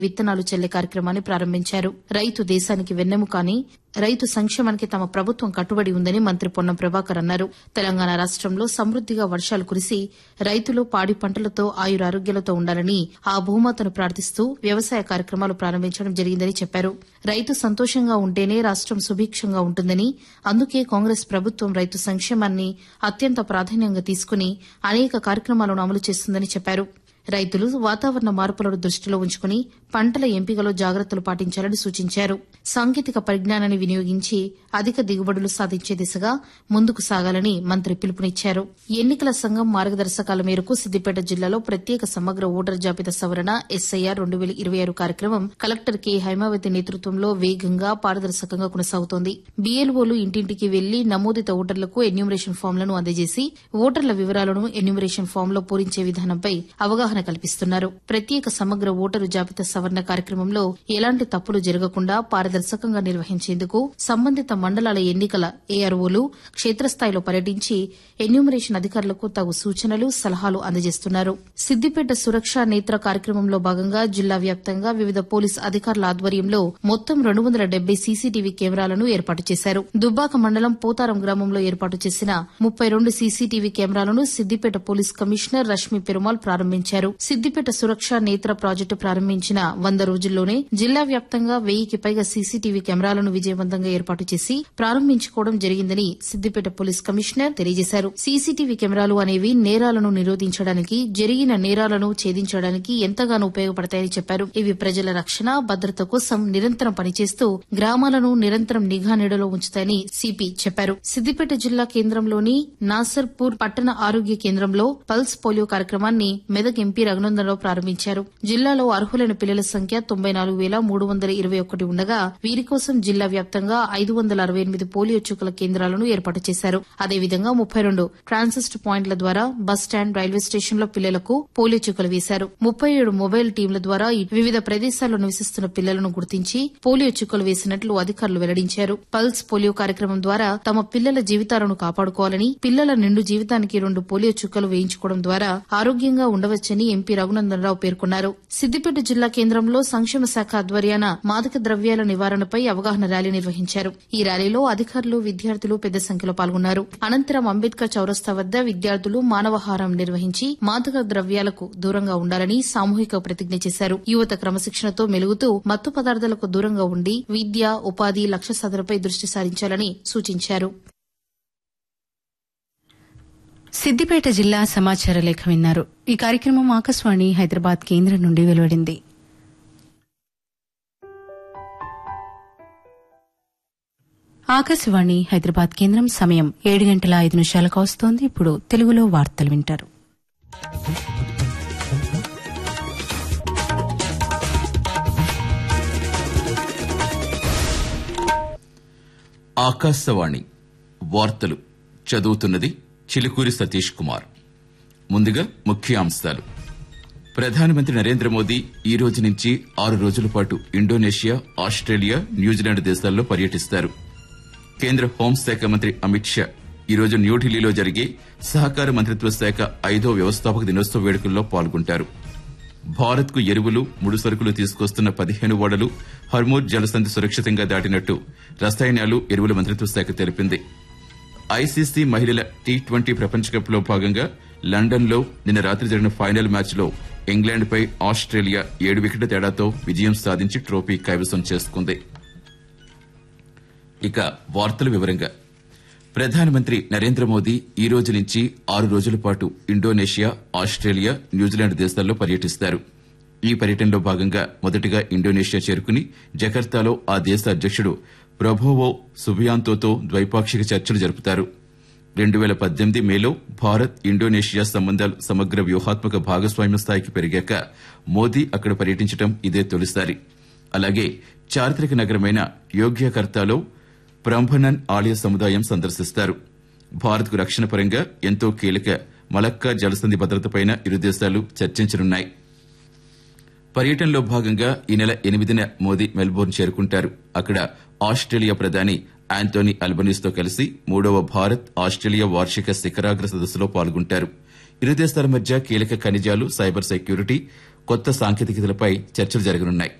విత్తనాలు చెల్లే కార్యక్రమాన్ని ప్రారంభించారు రైతు దేశానికి వెన్నెముక అని రైతు సంక్షేమానికి తమ ప్రభుత్వం కట్టుబడి ఉందని మంత్రి పొన్నం ప్రభాకర్ అన్నారు తెలంగాణ రాష్టంలో సమృద్దిగా వర్షాలు కురిసి రైతులు పాడి పంటలతో ఆయురారోగ్యాలతో ఉండాలని ఆ భూమాతను ప్రార్థిస్తూ వ్యవసాయ కార్యక్రమాలు ప్రారంభించడం జరిగిందని చెప్పారు రైతు సంతోషంగా ఉంటేనే రాష్టం సుభిక్షంగా ఉంటుందని అందుకే కాంగ్రెస్ ప్రభుత్వం రైతు సంక్షేమాన్ని అత్యంత ప్రాధాన్యంగా తీసుకుని అనేక కార్యక్రమాలను అమలు చేస్తుందని చెప్పారు రైతులు వాతావరణ మార్పులను దృష్టిలో ఉంచుకుని పంటల ఎంపికలో జాగ్రత్తలు పాటించాలని సూచించారు సాంకేతిక పరిజ్ఞానాన్ని వినియోగించి అధిక దిగుబడులు సాధించే దిశగా ముందుకు సాగాలని మంత్రి పిలుపునిచ్చారు ఎన్నికల సంఘం మార్గదర్శకాల మేరకు సిద్దిపేట జిల్లాలో ప్రత్యేక సమగ్ర ఓటర్ జాబితా సవరణ ఎస్ఐఆర్ రెండు వేల ఇరవై ఆరు కార్యక్రమం కలెక్టర్ కె హైమావతి నేతృత్వంలో వేగంగా పారదర్శకంగా కొనసాగుతోంది బీఎల్ఓలు ఇంటింటికి వెళ్లి నమోదిత ఓటర్లకు ఎన్యూమరేషన్ ఫామ్లను అందజేసి ఓటర్ల వివరాలను ఎన్యూమరేషన్ ఫామ్లో పూరించే విధానంపై అవగాహన కల్పిస్తున్నారు ప్రత్యేక సమగ్ర ఓటరు జాబితా సవరణ కార్యక్రమంలో ఎలాంటి తప్పులు జరగకుండా పారదర్శకంగా నిర్వహించేందుకు సంబంధిత మండలాల ఎన్నికల ఏఆర్ఓలు క్షేత్రస్థాయిలో పర్యటించి ఎన్యూమరేషన్ అధికారులకు తగు సూచనలు సలహాలు అందజేస్తున్నారు సిద్దిపేట సురక్ష నేత్ర కార్యక్రమంలో భాగంగా జిల్లా వ్యాప్తంగా వివిధ పోలీస్ అధికారుల ఆధ్వర్యంలో మొత్తం రెండు వందల డెబ్బై సీసీటీవీ కెమెరాలను ఏర్పాటు చేశారు దుబ్బాక మండలం పోతారం గ్రామంలో ఏర్పాటు చేసిన ముప్పై రెండు సీసీటీవీ కెమెరాలను సిద్దిపేట పోలీస్ కమిషనర్ రష్మి పెరుమాల్ ప్రారంభించారు సిద్దిపేట సురక్ష నేత్ర ప్రాజెక్టు ప్రారంభించిన వంద రోజుల్లోనే జిల్లా వ్యాప్తంగా వెయ్యికి పైగా సీసీటీవీ కెమెరాలను విజయవంతంగా ఏర్పాటు చేసి ప్రారంభించుకోవడం జరిగిందని సిద్దిపేట పోలీస్ కమిషనర్ తెలియజేశారు సీసీటీవీ కెమెరాలు అనేవి నేరాలను నిరోధించడానికి జరిగిన నేరాలను ఛేదించడానికి ఎంతగానో ఉపయోగపడతాయని చెప్పారు ఇవి ప్రజల రక్షణ భద్రత కోసం నిరంతరం పనిచేస్తూ గ్రామాలను నిరంతరం నిఘా నీడలో ఉంచుతాయని సిపి చెప్పారు సిద్దిపేట జిల్లా కేంద్రంలోని నాసర్పూర్ పట్టణ ఆరోగ్య కేంద్రంలో పల్స్ పోలియో కార్యక్రమాన్ని మెదక్ ఎంపీ రఘునందనరావు ప్రారంభించారు జిల్లాలో అర్హులైన పిల్లల సంఖ్య తొంభై నాలుగు వేల మూడు వందల ఇరవై ఒకటి ఉండగా వీరి కోసం జిల్లా వ్యాప్తంగా ఐదు వందల అరవై ఎనిమిది పోలియో చుక్కల కేంద్రాలను ఏర్పాటు చేశారు అదేవిధంగా ముప్పై రెండు ట్రాన్సిస్ట్ పాయింట్ల ద్వారా బస్ స్టాండ్ రైల్వే స్టేషన్లో పిల్లలకు పోలియో చుక్కలు వేశారు ముప్పై ఏడు మొబైల్ టీంల ద్వారా వివిధ ప్రదేశాల్లో నివసిస్తున్న పిల్లలను గుర్తించి పోలియో చుక్కలు వేసినట్లు అధికారులు వెల్లడించారు పల్స్ పోలియో కార్యక్రమం ద్వారా తమ పిల్లల జీవితాలను కాపాడుకోవాలని పిల్లల నిండు జీవితానికి రెండు పోలియో చుక్కలు వేయించుకోవడం ద్వారా ఆరోగ్యంగా ఉండవచ్చని ఎంపీ రఘునందనరావు పేర్కొన్నారు సిద్దిపేట జిల్లా కేంద్రంలో సంక్షేమ శాఖ ఆధ్వర్యాన మాదక ద్రవ్యాల నివారణపై అవగాహన ర్యాలీ నిర్వహించారు ఈ ర్యాలీలో అధికారులు విద్యార్థులు పెద్ద సంఖ్యలో పాల్గొన్నారు అనంతరం అంబేద్కర్ చౌరస్తా వద్ద విద్యార్థులు మానవహారం నిర్వహించి మాదక ద్రవ్యాలకు దూరంగా ఉండాలని సామూహిక ప్రతిజ్ఞ చేశారు యువత క్రమశిక్షణతో మెలుగుతూ మత్తు పదార్థాలకు దూరంగా ఉండి విద్య ఉపాధి లక్ష్య సాధనపై దృష్టి సారించాలని సూచించారు సిద్దిపేట జిల్లా సమాచార లేఖ విన్నారు ఈ కార్యక్రమం ఆకాశవాణి హైదరాబాద్ కేంద్రం నుండి వెలువడింది ఆకాశవాణి హైదరాబాద్ కేంద్రం సమయం ఏడు గంటల ఐదు నిమిషాలకు వస్తోంది ఇప్పుడు తెలుగులో వార్తలు వింటారు ఆకాశవాణి వార్తలు చదువుతున్నది చిలుకూరి సతీష్ కుమార్ ముందుగా ముఖ్యాంశాలు ప్రధానమంత్రి నరేంద్ర మోదీ ఈ రోజు నుంచి ఆరు రోజుల పాటు ఇండోనేషియా ఆస్ట్రేలియా న్యూజిలాండ్ దేశాల్లో పర్యటిస్తారు కేంద్ర హోంశాఖ మంత్రి అమిత్ షా ఈ రోజు న్యూఢిల్లీలో జరిగే సహకార మంత్రిత్వ శాఖ ఐదో వ్యవస్థాపక దినోత్సవ వేడుకల్లో పాల్గొంటారు భారత్కు ఎరువులు ముడి సరుకులు తీసుకొస్తున్న పదిహేను ఓడలు హర్మూర్ జలసంధి సురక్షితంగా దాటినట్టు రసాయనాలు ఎరువుల మంత్రిత్వ శాఖ తెలిపింది ఐసీసీ మహిళల టీ ట్వంటీ ప్రపంచ కప్ లో భాగంగా లండన్ లో నిన్న రాత్రి జరిగిన ఫైనల్ మ్యాచ్ లో ఇంగ్లాండ్ పై ఆస్ట్రేలియా ఏడు వికెట్ల తేడాతో విజయం సాధించి ట్రోఫీ కైవసం చేసుకుంది ఇక వార్తల వివరంగా ప్రధానమంత్రి నరేంద్ర మోదీ ఈ రోజు నుంచి ఆరు రోజుల పాటు ఇండోనేషియా ఆస్ట్రేలియా న్యూజిలాండ్ దేశాల్లో పర్యటిస్తారు ఈ పర్యటనలో భాగంగా మొదటగా ఇండోనేషియా చేరుకుని జకర్తాలో ఆ దేశ అధ్యకుడు ప్రభోవో సుబియాంతోతో ద్వైపాక్షిక చర్చలు జరుపుతారు రెండు వేల పద్దెనిమిది మేలో భారత్ ఇండోనేషియా సంబంధాలు సమగ్ర వ్యూహాత్మక భాగస్వామ్య స్థాయికి పెరిగాక మోదీ అక్కడ పర్యటించడం ఇదే తొలిసారి అలాగే చారిత్రక నగరమైన యోగ్యకర్తాలో బ్రంభనన్ ఆలయ సముదాయం సందర్శిస్తారు భారత్కు రక్షణ పరంగా ఎంతో కీలక మలక్కా జలసంధి భద్రతపై ఇరు దేశాలు చర్చించనున్నాయి పర్యటనలో భాగంగా ఈ నెల ఎనిమిదిన మోదీ మెల్బోర్న్ చేరుకుంటారు అక్కడ ఆస్ట్రేలియా ప్రధాని ఆంటోనీ అల్బనీస్ తో కలిసి మూడవ భారత్ ఆస్ట్రేలియా వార్షిక శిఖరాగ్ర సదస్సులో పాల్గొంటారు ఇరు దేశాల మధ్య కీలక ఖనిజాలు సైబర్ సెక్యూరిటీ కొత్త సాంకేతికతలపై చర్చలు జరగనున్నాయి